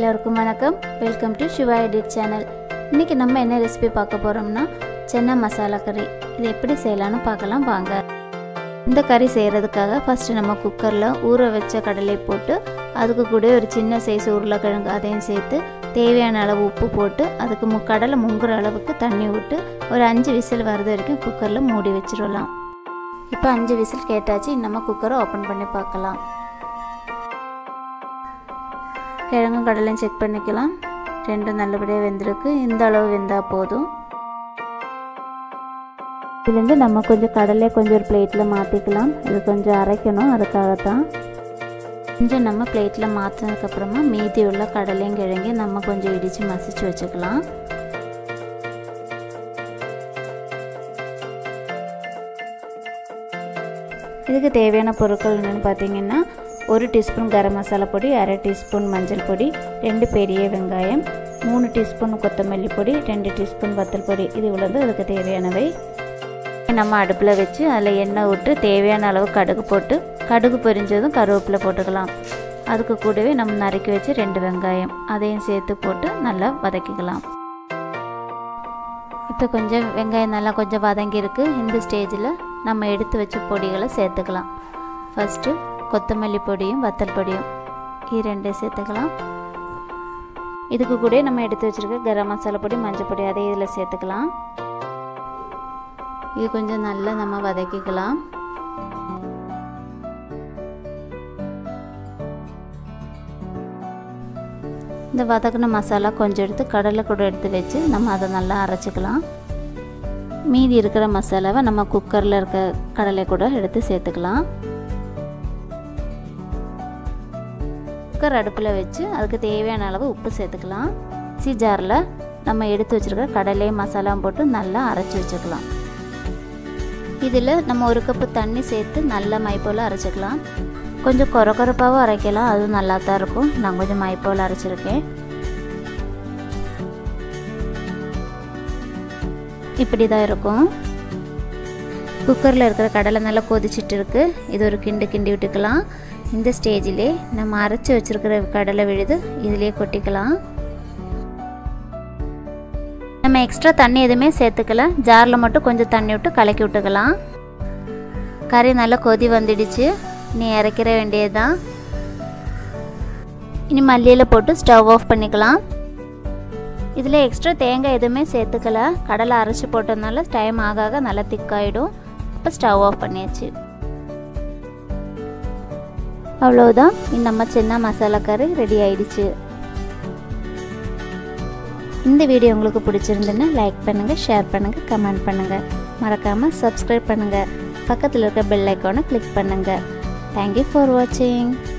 எல்லோருக்கும் வணக்கம் welcome to Siva edit channel இன்றைக்கி நம்ம என்ன ரெசிபி பார்க்க போகிறோம்னா சென்னை மசாலா கறி இது எப்படி செய்யலாம்னு பார்க்கலாம் வாங்க இந்த கறி செய்கிறதுக்காக ஃபஸ்ட்டு நம்ம குக்கரில் ஊற வச்ச கடலை போட்டு அதுக்கு கூட ஒரு சின்ன சைஸ் உருளைக்கிழங்கு அதையும் சேர்த்து தேவையான அளவு உப்பு போட்டு அதுக்கு மு கடலை முங்குற அளவுக்கு தண்ணி விட்டு ஒரு அஞ்சு விசில் வர்றது வரைக்கும் குக்கரில் மூடி வச்சிடலாம் இப்போ அஞ்சு விசில் கேட்டாச்சு நம்ம குக்கரை ஓப்பன் பண்ணி பார்க்கலாம் கிழங்கும் கடலையும் செக் பண்ணிக்கலாம் ரெண்டும் நல்லபடியாக வெந்திருக்கு இந்த அளவு வெந்தால் போதும் இதுலேருந்து நம்ம கொஞ்சம் கடலை கொஞ்சம் ஒரு பிளேட்டில் மாற்றிக்கலாம் இது கொஞ்சம் அரைக்கணும் அதுக்காகத்தான் கொஞ்சம் நம்ம பிளேட்டில் மாற்றினதுக்கப்புறமா மீதி உள்ள கடலையும் கிழங்கையும் நம்ம கொஞ்சம் இடித்து மசிச்சு வச்சுக்கலாம் இதுக்கு தேவையான பொருட்கள் என்னென்னு பார்த்தீங்கன்னா ஒரு டீஸ்பூன் கரம் மசாலா பொடி அரை டீஸ்பூன் மஞ்சள் பொடி ரெண்டு பெரிய வெங்காயம் மூணு டீஸ்பூன் கொத்தமல்லி பொடி ரெண்டு டீஸ்பூன் வத்தல் பொடி இது உள்ளது அதுக்கு தேவையானவை நம்ம அடுப்பில் வச்சு அதில் எண்ணெய் விட்டு தேவையான அளவு கடுகு போட்டு கடுகு பொரிஞ்சதும் கருவேப்பிலை போட்டுக்கலாம் அதுக்கு கூடவே நம்ம நறுக்கி வச்சு ரெண்டு வெங்காயம் அதையும் சேர்த்து போட்டு நல்லா வதக்கிக்கலாம் இப்போ கொஞ்சம் வெங்காயம் நல்லா கொஞ்சம் வதங்கியிருக்கு இந்த ஸ்டேஜில் நம்ம எடுத்து வச்ச பொடிகளை சேர்த்துக்கலாம் ஃபஸ்ட்டு கொத்தமல்லி பொடியும் வத்தல் பொடியும் இது ரெண்டையும் சேர்த்துக்கலாம் இதுக்கு கூட நம்ம எடுத்து வச்சுருக்க கரம் மசாலா பொடி மஞ்சள் பொடி அதை இதில் சேர்த்துக்கலாம் இது கொஞ்சம் நல்லா நம்ம வதக்கிக்கலாம் இந்த வதக்கின மசாலா கொஞ்சம் எடுத்து கடலை கூட எடுத்து வச்சு நம்ம அதை நல்லா அரைச்சிக்கலாம் மீதி இருக்கிற மசாலாவை நம்ம குக்கரில் இருக்க கடலை கூட எடுத்து சேர்த்துக்கலாம் குக்கர் அடுப்பில் வச்சு அதுக்கு தேவையான அளவு உப்பு சேர்த்துக்கலாம் மிக்சி ஜாரில் நம்ம எடுத்து வச்சுருக்க கடலையும் மசாலாவும் போட்டு நல்லா அரைச்சி வச்சுக்கலாம் இதில் நம்ம ஒரு கப்பு தண்ணி சேர்த்து நல்லா மை போல் அரைச்சிக்கலாம் கொஞ்சம் கொர கொரப்பாகவும் அரைக்கலாம் அதுவும் நல்லா தான் இருக்கும் நான் கொஞ்சம் மை போல் அரைச்சிருக்கேன் இப்படி தான் இருக்கும் குக்கரில் இருக்கிற கடலை நல்லா கொதிச்சிட்டு இருக்கு இது ஒரு கிண்டு கிண்டி விட்டுக்கலாம் இந்த ஸ்டேஜிலே நம்ம அரைச்சி வச்சுருக்கிற கடலை விழுது இதிலே கொட்டிக்கலாம் நம்ம எக்ஸ்ட்ரா தண்ணி எதுவுமே சேர்த்துக்கல ஜாரில் மட்டும் கொஞ்சம் தண்ணி விட்டு கலக்கி விட்டுக்கலாம் கறி நல்லா கொதி வந்துடுச்சு இனி இறக்கிற வேண்டியது தான் இனி மல்லியில் போட்டு ஸ்டவ் ஆஃப் பண்ணிக்கலாம் இதில் எக்ஸ்ட்ரா தேங்காய் எதுவுமே சேர்த்துக்கல கடலை அரைச்சி போட்டதுனால டைம் ஆக ஆக நல்லா திக்காயிடும் இப்போ ஸ்டவ் ஆஃப் பண்ணியாச்சு அவ்வளோதான் நம்ம சின்ன மசாலா கறி ரெடி ஆயிடுச்சு இந்த வீடியோ உங்களுக்கு பிடிச்சிருந்துன்னா லைக் பண்ணுங்கள் ஷேர் பண்ணுங்கள் கமெண்ட் பண்ணுங்கள் மறக்காமல் சப்ஸ்கிரைப் பண்ணுங்கள் பக்கத்தில் இருக்க பெல் ஐக்கானை கிளிக் பண்ணுங்கள் தேங்க்யூ ஃபார் வாட்சிங்